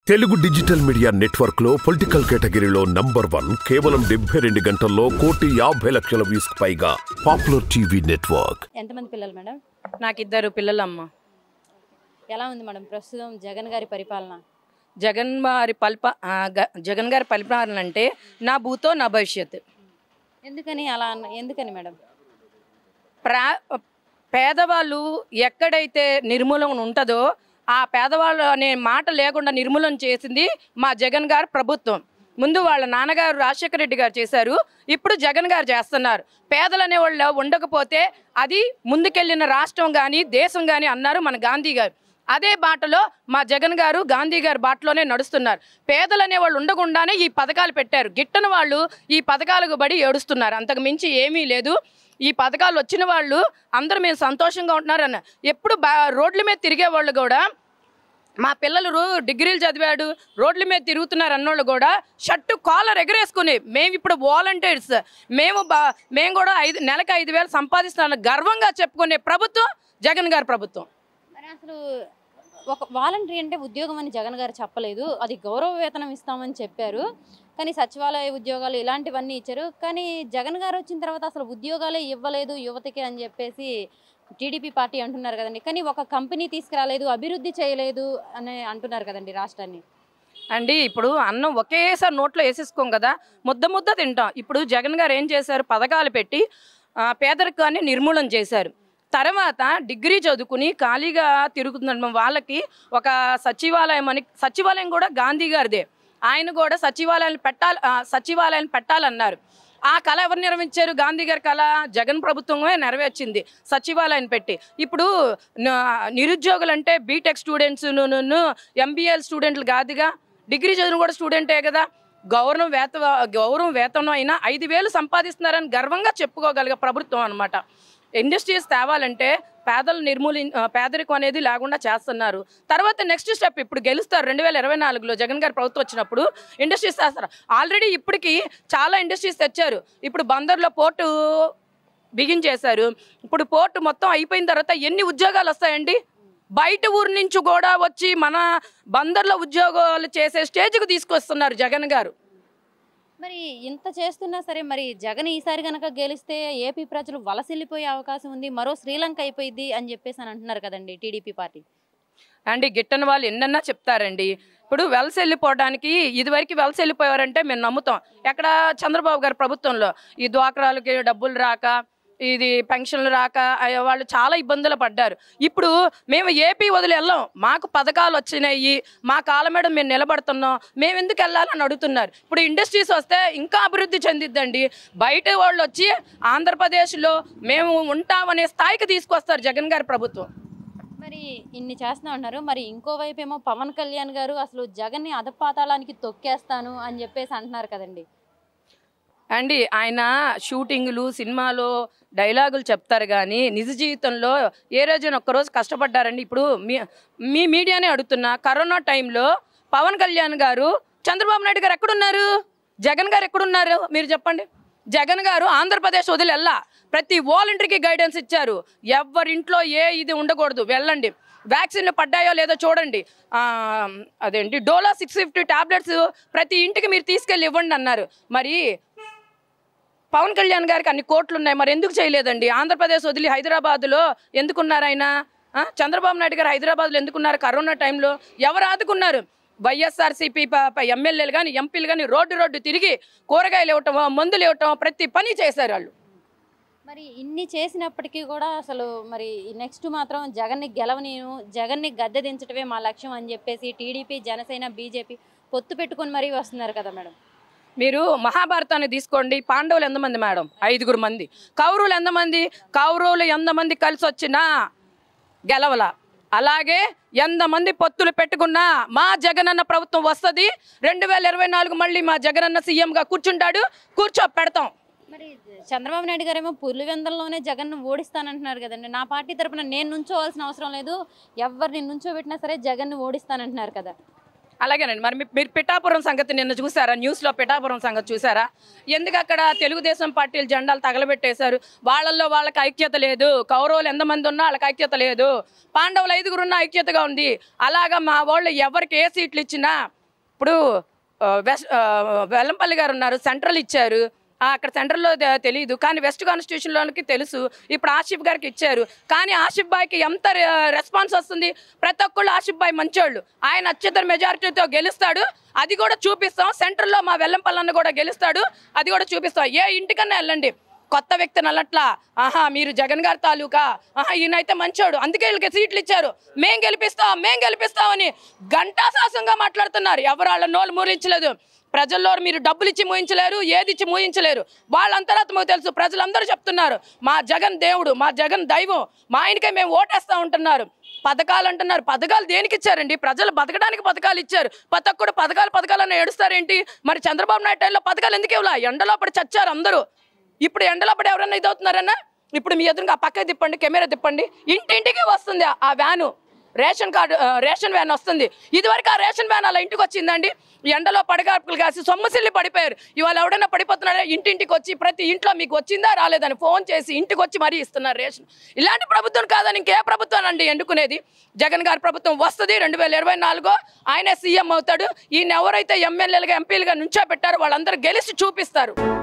Telugu digital media network లో political కేటగిరీలో number one కేవలం డెబ్బై రెండు గంటల్లో కోటి యాభై లక్షల వ్యూస్ పైగా పాపులర్ టీవీ నెట్వర్క్ ఎంతమంది పిల్లలు మేడం నాకు ఇద్దరు పిల్లలమ్మ ఎలా ఉంది మేడం ప్రస్తుతం జగన్ గారి పరిపాలన జగన్ గారి పల్ప ఆ, గ- జగన్ గారి పరిపాలన అంటే నా భూతో నా భవిష్యత్ ఎందుకని అలా అన్న- ఎందుకని మేడం ప్రా పేదవాళ్ళు ఎక్కడైతే నిర్మూలన ఉంటుందో ఆ పేదవాళ్ళు అనే మాట లేకుండా నిర్మూలన చేసింది మా జగన్ గారి ప్రభుత్వం ముందు వాళ్ళ నాన్నగారు రాజశేఖర రెడ్డి గారు చేశారు ఇప్పుడు జగన్ గారు చేస్తున్నారు పేదలు అనే వాళ్ళు ఉండకపోతే అది ముందుకెళ్ళిన రాష్ట్రం కానీ దేశం కానీ అన్నారు మన గాంధీ గారు అదే బాటలో మా జగన్ గారు గాంధీ గారి బాటలోనే నడుస్తున్నారు పేదలు అనే వాళ్ళు ఉండకుండానే ఈ పథకాలు పెట్టారు గిట్టని వాళ్ళు ఈ పథకాలకు బడి ఏడుస్తున్నారు అంతకు మించి ఏమీ లేదు ఈ పథకాలు వచ్చిన వాళ్ళు అందరూ మేము సంతోషంగా ఉంటున్నారన్న ఎప్పుడు బా రోడ్ల మీద తిరిగే వాళ్ళు కూడా మా పిల్లలు రో- డిగ్రీలు చదివాడు రోడ్ల మీద తిరుగుతున్నారు అన్నోళ్ళు కూడా షర్టు కాలర్ ఎగరేసుకుని మేము ఇప్పుడు వాలంటీర్స్ మేము బా మేము కూడా ఐదు నెలకు ఐదు వేలు సంపాదిస్తున్నాను గర్వంగా చెప్పుకునే ప్రభుత్వం జగన్ గారి ప్రభుత్వం మరి అసలు ఒక వాలంటరీ అంటే ఉద్యోగం అని జగన్ గారు చెప్పలేదు అది గౌరవ వేతనం ఇస్తామని చెప్పారు కానీ సచివాలయ ఉద్యోగాలు ఇలాంటివన్నీ ఇచ్చారు కానీ జగన్ గారు వచ్చిన తర్వాత అసలు ఉద్యోగాలే ఇవ్వలేదు యువతకి అని చెప్పేసి టీడీపీ పార్టీ అంటున్నారు కదండి కానీ ఒక కంపెనీ తీసుకురాలేదు అభివృద్ధి చేయలేదు అని అంటున్నారు కదండి రాష్ట్రాన్ని అండి ఇప్పుడు అన్నం ఒకేసారి నోట్లో వేసేసుకోం కదా ముద్ద ముద్ద తింటాం ఇప్పుడు జగన్ గారు ఏం చేశారు పథకాలు పెట్టి ఆ, పేదరికాన్ని నిర్మూలన చేశారు తర్వాత డిగ్రీ చదువుకుని ఖాళీగా తిరుగుతున్న వాళ్ళకి ఒక సచివాలయం అని సచివాలయం కూడా గాంధీ గారిదే ఆయన కూడా సచివాలయాన్ని పెట్టాలి ఆ, సచివాలయాన్ని పెట్టాలన్నారు ఆ కళ ఎవరు నెరవేర్చారు గాంధీ గారి కళ జగన్ ప్రభుత్వమే నెరవేర్చింది సచివాలయాన్ని పెట్టి ఇప్పుడు న- నిరుద్యోగులు అంటే బీటెక్ స్టూడెంట్స్ ఎంబీఎల్ స్టూడెంట్లు కాదుగా డిగ్రీ చదివిన కూడా స్టూడెంటే కదా గౌరవం వేత గౌరవం వేతనం అయినా ఐదు వేలు సంపాదిస్తున్నారని గర్వంగా చెప్పుకోగలిగే ప్రభుత్వం అనమాట ఇండస్ట్రీస్ తేవాలంటే పేదలు నిర్మూలి ఆ, పేదరికం అనేది లేకుండా చేస్తున్నారు తర్వాత నెక్స్ట్ స్టెప్ ఇప్పుడు గెలుస్తారు రెండు వేల ఇరవై నాలుగులో జగన్ గారి ప్రభుత్వం వచ్చినప్పుడు ఇండస్ట్రీస్ చేస్తారు ఆల్రెడీ ఇప్పటికి చాలా ఇండస్ట్రీస్ తెచ్చారు ఇప్పుడు బందర్లో పోర్టు బిగించేశారు ఇప్పుడు పోర్టు మొత్తం అయిపోయిన తర్వాత ఎన్ని ఉద్యోగాలు వస్తాయండి బయట ఊరు నుంచి కూడా వచ్చి మన బందర్లో ఉద్యోగాలు చేసే స్టేజ్కి తీసుకొస్తున్నారు జగన్ గారు మరి ఇంత చేస్తున్నా సరే మరి జగన్ ఈసారి కనుక గెలిస్తే ఏపీ ప్రజలు వలసిల్లిపోయే అవకాశం ఉంది మరో శ్రీలంక అయిపోయింది అని చెప్పేసి అని అంటున్నారు కదండి టీడీపీ పార్టీ అండి గిట్టని వాళ్ళు ఎన్నన్నా చెప్తారండి ఇప్పుడు వెలస వెళ్ళిపోవడానికి ఇదివరకు వెలస వెళ్ళిపోయారంటే మేము నమ్ముతాం ఎక్కడ చంద్రబాబు గారి ప్రభుత్వంలో ఈ డ్వాక్రాలకి డబ్బులు రాక ఇది పెన్షన్లు రాక అయ్య, వాళ్ళు చాలా ఇబ్బందులు పడ్డారు ఇప్పుడు మేము ఏపీ వదిలి వెళ్ళాం మాకు పథకాలు వచ్చినాయి మా కాళ్ళ మీద మేము నిలబడుతున్నాం మేము ఎందుకు వెళ్ళాలని అడుగుతున్నారు ఇప్పుడు ఇండస్ట్రీస్ వస్తే ఇంకా అభివృద్ధి చెందిద్దండి బయట వాళ్ళు వచ్చి ఆంధ్రప్రదేశ్లో మేము ఉంటామనే స్థాయికి తీసుకొస్తారు జగన్ గారి ప్రభుత్వం మరి ఇన్ని చేస్తున్నా ఉన్నారు మరి ఇంకోవైపు ఏమో పవన్ కళ్యాణ్ గారు అసలు జగన్ని అధపాతాళానికి తొక్కేస్తాను అని చెప్పేసి అంటున్నారు కదండి అండి ఆయన షూటింగ్లు సినిమాలో డైలాగులు చెప్తారు కానీ నిజ జీవితంలో ఏ రోజున ఒక్కరోజు కష్టపడ్డారండి ఇప్పుడు మీ మీ మీడియానే అడుగుతున్నా కరోనా టైంలో పవన్ కళ్యాణ్ గారు చంద్రబాబు నాయుడు గారు ఎక్కడున్నారు జగన్ గారు ఎక్కడున్నారు మీరు చెప్పండి జగన్ గారు ఆంధ్రప్రదేశ్ వదిలి వెళ్ళా ప్రతి వాలంటీర్కి గైడెన్స్ ఇచ్చారు ఎవరింట్లో ఏ ఇది ఉండకూడదు వెళ్ళండి వ్యాక్సిన్లు పడ్డాయో లేదో చూడండి ఆ, అదేంటి డోలో సిక్స్ ఫిఫ్టీ టాబ్లెట్స్ ప్రతి ఇంటికి మీరు తీసుకెళ్ళి ఇవ్వండి అన్నారు మరి పవన్ కళ్యాణ్ గారికి అన్ని కోట్లు ఉన్నాయి మరి ఎందుకు చేయలేదండి ఆంధ్రప్రదేశ్ వదిలి హైదరాబాద్లో ఎందుకున్నారు ఆయన ఆ? చంద్రబాబు నాయుడు గారు హైదరాబాద్లో ఎందుకున్నారు కరోనా టైంలో ఎవరు ఆదుకున్నారు వైఎస్ఆర్సీపీ ఎమ్మెల్యేలు కానీ ఎంపీలు కానీ రోడ్డు రోడ్డు తిరిగి కూరగాయలు ఇవ్వటం మందులు ఇవ్వటం ప్రతి పని చేశారు వాళ్ళు మరి ఇన్ని చేసినప్పటికీ కూడా అసలు మరి నెక్స్ట్ మాత్రం జగన్ని గెలవనీను జగన్ని గద్దె దించడమే మా లక్ష్యం అని చెప్పేసి టీడీపీ జనసేన బీజేపీ పొత్తు పెట్టుకొని మరీ వస్తున్నారు కదా మేడం మీరు మహాభారతాన్ని తీసుకోండి పాండవులు ఎంతమంది మేడం ఐదుగురు మంది కౌరవులు ఎంతమంది కౌరవులు ఎంతమంది కలిసి వచ్చినా గెలవల అలాగే ఎంతమంది పొత్తులు పెట్టుకున్నా మా జగనన్న ప్రభుత్వం వస్తుంది రెండు వేల ఇరవై నాలుగు మళ్ళీ మా జగనన్న సీఎంగా కూర్చుంటాడు కూర్చో పెడతాం మరి చంద్రబాబు నాయుడు గారేమో పులివెందల్లోనే జగన్ ఓడిస్తానంటున్నారు కదండి నా పార్టీ తరపున నేను నుంచోవాల్సిన అవసరం లేదు ఎవరిని నుంచోబెట్టినా సరే జగన్ని ఓడిస్తానంటున్నారు కదా అలాగేనండి మరి మీ- మీరు పిఠాపురం సంగతి నిన్న చూసారా న్యూస్లో పిఠాపురం సంగతి చూసారా ఎందుకు అక్కడ తెలుగుదేశం పార్టీలు జెండాలు తగలబెట్టేశారు వాళ్ళల్లో వాళ్ళకి ఐక్యత లేదు కౌరవులు ఎంతమంది ఉన్నా వాళ్ళకి ఐక్యత లేదు పాండవులు ఐదుగురు ఉన్న ఐక్యతగా ఉంది అలాగా మా వాళ్ళు ఎవరికి ఏ సీట్లు ఇచ్చినా ఇప్పుడు ఆ, వెస్ట్ ఆ, వెల్లంపల్లి గారు ఉన్నారు సెంట్రల్ ఇచ్చారు ఆ, అక్కడ సెంట్రల్లో తె- తెలియదు కానీ వెస్ట్ కాన్స్టిట్యూషన్లోకి తెలుసు ఇప్పుడు ఆసిఫ్ గారికి ఇచ్చారు కానీ ఆసిఫ్ బాయ్కి ఎంత రె- రెస్పాన్స్ వస్తుంది ప్రతి ఒక్కళ్ళు ఆసిఫ్ బాయ్ మంచోళ్ళు ఆయన అత్యంత మెజారిటీతో గెలుస్తాడు అది కూడా చూపిస్తాం సెంట్రల్లో మా వెల్లంపల్లన్న కూడా గెలుస్తాడు అది కూడా చూపిస్తాం ఏ ఇంటికన్నా వెళ్ళండి కొత్త వ్యక్తిని అన్నట్లా ఆహా మీరు జగన్ గారి తాలూకా ఆహా ఈయనైతే మంచోడు అందుకే వీళ్ళకి సీట్లు ఇచ్చారు మేం గెలిపిస్తాం మేం గెలిపిస్తామని గంటాశాసంగా మాట్లాడుతున్నారు ఎవరు వాళ్ళ నోళ్ళు మూరించలేదు ప్రజల్లో మీరు డబ్బులు ఇచ్చి మూయించలేరు ఏది ఇచ్చి మూయించలేరు వాళ్ళ అంతరాత్మకు తెలుసు ప్రజలందరూ చెప్తున్నారు మా జగన్ దేవుడు మా జగన్ దైవం మా ఆయనకే మేము ఓటేస్తా ఉంటున్నారు పథకాలు అంటున్నారు పథకాలు దేనికి ఇచ్చారండి ప్రజలు బతకడానికి పథకాలు ఇచ్చారు ప్రతి ఒక్కడు పథకాలు పథకాలను ఏడుస్తారేంటి మరి చంద్రబాబు నాయుడు టైంలో పథకాలు ఎందుకు ఇవ్వలా ఎండలో పడి చచ్చారు అందరూ ఇప్పుడు ఎండలో పడి ఎవరన్నా ఇదవుతున్నారన్నా ఇప్పుడు మీ ఎదురుగా ఆ పక్క తిప్పండి కెమెరా తిప్పండి ఇంటింటికి వస్తుంది ఆ- ఆ వ్యాను రేషన్ కార్డు ఆ, రేషన్ వ్యాన్ వస్తుంది ఇదివరకు ఆ రేషన్ వ్యాన్ అలా ఇంటికి వచ్చిందండి ఎండలో పడగాపులు కాసి సొమ్మసిల్లి పడిపోయారు ఇవాళ ఎవడైనా పడిపోతున్నారా ఇంటింటికి వచ్చి ప్రతి ఇంట్లో మీకు వచ్చిందా రాలేదని ఫోన్ చేసి ఇంటికి వచ్చి మరీ ఇస్తున్నారు రేషన్ ఇలాంటి ప్రభుత్వం కాదని ఇంకే ప్రభుత్వం అండి ఎన్నుకునేది జగన్ గారి ప్రభుత్వం వస్తుంది రెండు వేల ఇరవై నాలుగో ఆయనే సీఎం అవుతాడు ఈయన ఎవరైతే ఎమ్మెల్యేలుగా ఎంపీలుగా నుంచో పెట్టారో వాళ్ళందరూ గెలిచి చూపిస్తారు